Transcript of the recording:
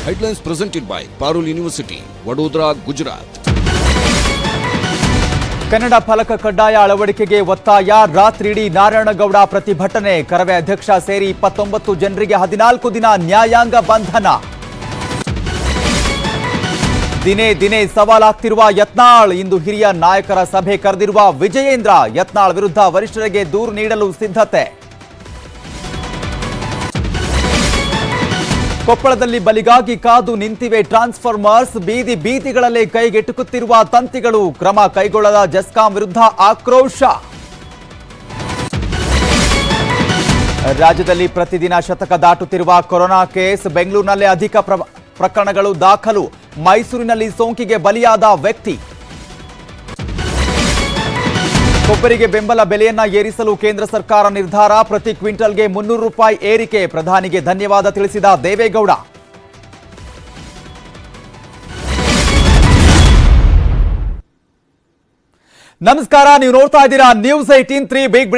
Headlines presented by Parul University, Vadodara, Gujarat. Kannada ಫಲಕ ಕಡ್ಡಾಯ ಅಳವಡಿಕೆಗೆ ಒತ್ತಾಯ ರಾತ್ರಿಯಿಡೀ ನಾರಾಯಣಗೌಡ ಪ್ರತಿಭಟನೆ ಕರವೇ ಅಧ್ಯಕ್ಷ ಸೇರಿ ಇಪ್ಪತ್ತೊಂಬತ್ತು ಜನರಿಗೆ ಹದಿನಾಲ್ಕು ದಿನ ನ್ಯಾಯಾಂಗ ಬಂಧನ ದಿನೇ ದಿನೇ ಸವಾಲಾಗ್ತಿರುವ ಯತ್ನಾಳ್ ಇಂದು ಹಿರಿಯ ನಾಯಕರ ಸಭೆ ಕರೆದಿರುವ ವಿಜಯೇಂದ್ರ ಯತ್ನಾಳ್ ವಿರುದ್ಧ ವರಿಷ್ಠರಿಗೆ ದೂರು ನೀಡಲು ಸಿದ್ಧತೆ ಕೊಪ್ಪಳದಲ್ಲಿ ಬಲಿಗಾಗಿ ಕಾದು ನಿಂತಿವೆ ಟ್ರಾನ್ಸ್ಫಾರ್ಮರ್ಸ್ ಬೀದಿ ಬೀದಿಗಳಲ್ಲಿ ಕೈಗೆಟುಕುತ್ತಿರುವ ತಂತಿಗಳು ಕ್ರಮ ಕೈಗೊಳ್ಳದ ಜೆಸ್ಕಾಂ ವಿರುದ್ಧ ಆಕ್ರೋಶ ರಾಜ್ಯದಲ್ಲಿ ಪ್ರತಿದಿನ ಶತಕ ದಾಟುತ್ತಿರುವ ಕೊರೋನಾ ಕೇಸ್ ಬೆಂಗಳೂರಿನಲ್ಲೇ ಅಧಿಕ ಪ್ರ- ಪ್ರಕರಣಗಳು ದಾಖಲು ಮೈಸೂರಿನಲ್ಲಿ ಸೋಂಕಿಗೆ ಬಲಿಯಾದ ವ್ಯಕ್ತಿ ಕೊಬ್ಬರಿಗೆ ಬೆಂಬಲ ಬೆಲೆಯನ್ನ ಏರಿಸಲು ಕೇಂದ್ರ ಸರ್ಕಾರ ನಿರ್ಧಾರ ಪ್ರತಿ ಕ್ವಿಂಟಲ್ಗೆ ಮುನ್ನೂರು ರೂಪಾಯಿ ಏರಿಕೆ ಪ್ರಧಾನಿಗೆ ಧನ್ಯವಾದ ತಿಳಿಸಿದ ದೇವೇಗೌಡ ನಮಸ್ಕಾರ ನೀವು ನೋಡ್ತಾ ಇದ್ದೀರಾ ನ್ಯೂಸ್ ಏಟೀನ್ ತ್ರೀ ಬಿಗ್